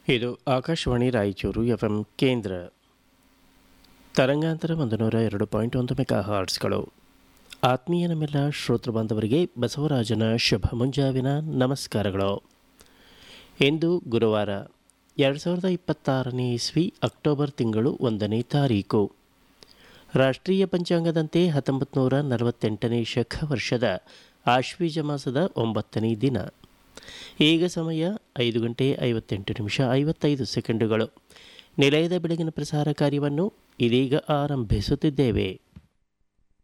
ಇದು Akashvani Raichur F M ಕೇಂದ್ರ ತರಂಗಾಂತರ ಒಂದು ನೂರ ಎರಡು ಪಾಯಿಂಟ್ ಒಂದು ಮೆಗಾ ಹಾರ್ಟ್ಸ್ಗಳು ಆತ್ಮೀಯ ನಮ್ಮೆಲ್ಲ ಶ್ರೋತೃ ಬಾಂಧವರಿಗೆ ಬಸವರಾಜನ ಶುಭ ಮುಂಜಾವಿನ ನಮಸ್ಕಾರಗಳು ಇಂದು ಗುರುವಾರ ಎರಡು ಸಾವಿರದ ಇಪ್ಪತ್ತಾರನೇ ಇಸ್ವಿ ಅಕ್ಟೋಬರ್ ತಿಂಗಳು ಒಂದನೇ ತಾರೀಕು ರಾಷ್ಟ್ರೀಯ ಪಂಚಾಂಗದಂತೆ ಹತ್ತೊಂಬತ್ತು ನೂರ ನಲವತ್ತೆಂಟನೇ ಶಖ ವರ್ಷದ ಆಶ್ವೀಜ ಮಾಸದ ಒಂಬತ್ತನೇ ದಿನ ಈಗ ಸಮಯ ಐದು ಗಂಟೆ ಐವತ್ತೆಂಟು ನಿಮಿಷ ಐವತ್ತೈದು ಸೆಕೆಂಡುಗಳು ನಿಲಯದ ಬೆಳಗಿನ ಪ್ರಸಾರ ಕಾರ್ಯವನ್ನು ಇದೀಗ ಆರಂಭಿಸುತ್ತಿದ್ದೇವೆ